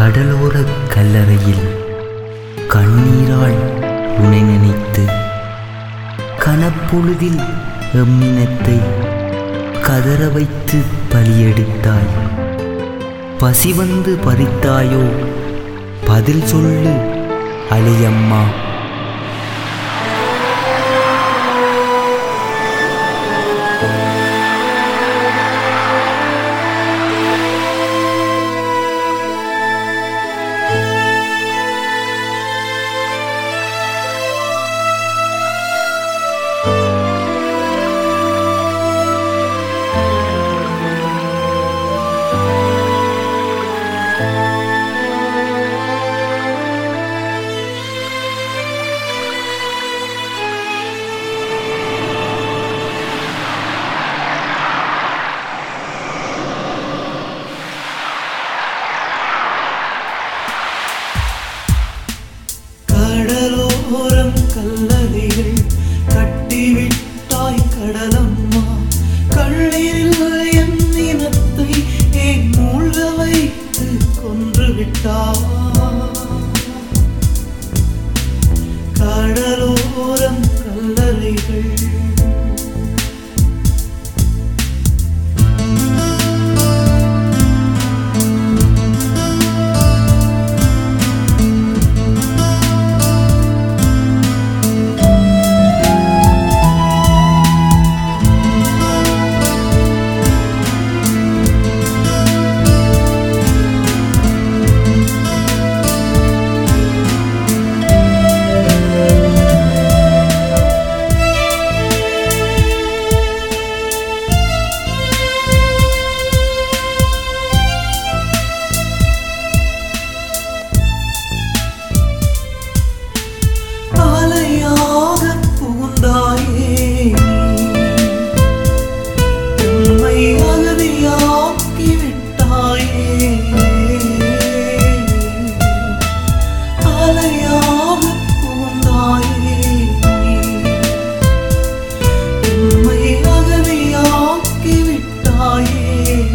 கடலோர கல்லறையில் கண்ணீரால் உனை நினைத்து கனப்பொழுதில் எம்மினத்தை கதற வைத்து பலியெடுத்தாய் பசி வந்து பறித்தாயோ பதில் சொல்லு அலியம்மா கடலோரம் கல்லறைகள் கட்டிவிட்டாய் கடலம்மா கண்ணீரில் என் இனத்தை ஏன் மூழ்க வைத்து கொன்று விட்டாய் கடலோரம் கல்லறைகள் அலையாக புகுந்தாயே உம்மை அகதியாக்கி விட்டாயே அலையாக புகுந்தாயே உம்மை அகதியாக்கி விட்டாயே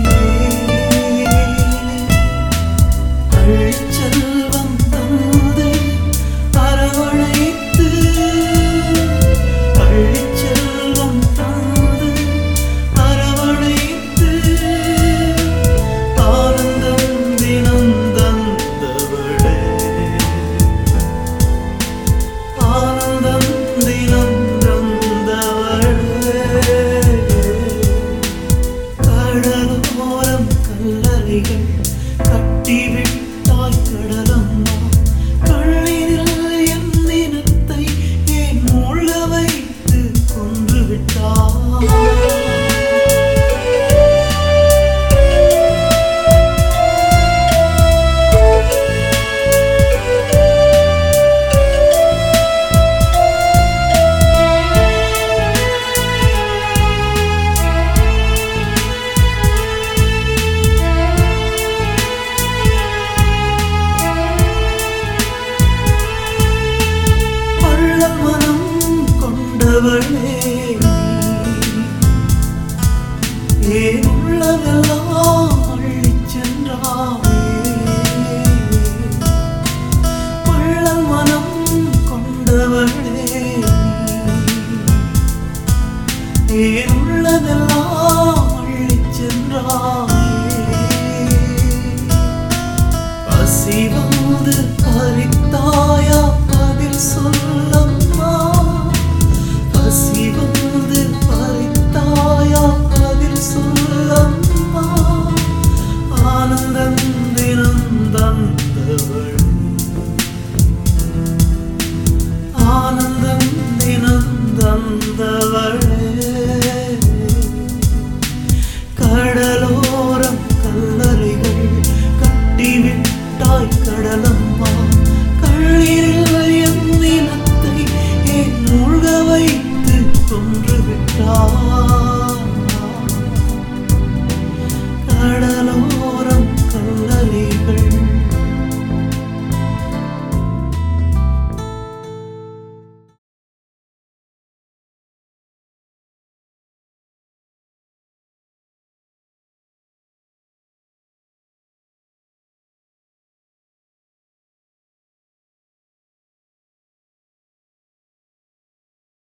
அழிச்செல்வம் தந்து அரவணைத்து அழிச்செல்வம் தந்து அரவணைத்து ஆனந்தம் தினம் தந்தவளே ஆனந்தம் தினம் தந்தவளே கடலோரம் கல்லறைகள் கட்டிவிட்டாய் கடலம்மா கண்ணீரில் என் இனத்தை ஏன் மூழ்க வைத்து கொன்று விட்டாய் பள்ள மனம் கொண்டவளே ஏன் உள்ளதெல்லாம் அள்ளிச் சென்றாயே பள்ள மனம் கொண்டவளே ஏன் உள்ளதெல்லாம் அள்ளிச் சென்றாயே பசி வந்து பறித்தாயா பதில் சொல்லம்மா பசி வந்து பறித்தாயா பதில் சொல்லம்மா ஆனந்தம் தினம் தந்தவள் ஆனந்தம் தினம் தந்தவளே கடலோரம் கல்லறைகள் கட்டிவிட்டாய் கடலம்மா கண்ணீரில் என் நிலத்தை ஏன் மூழ்க வைத்து கொன்று விட்டாய்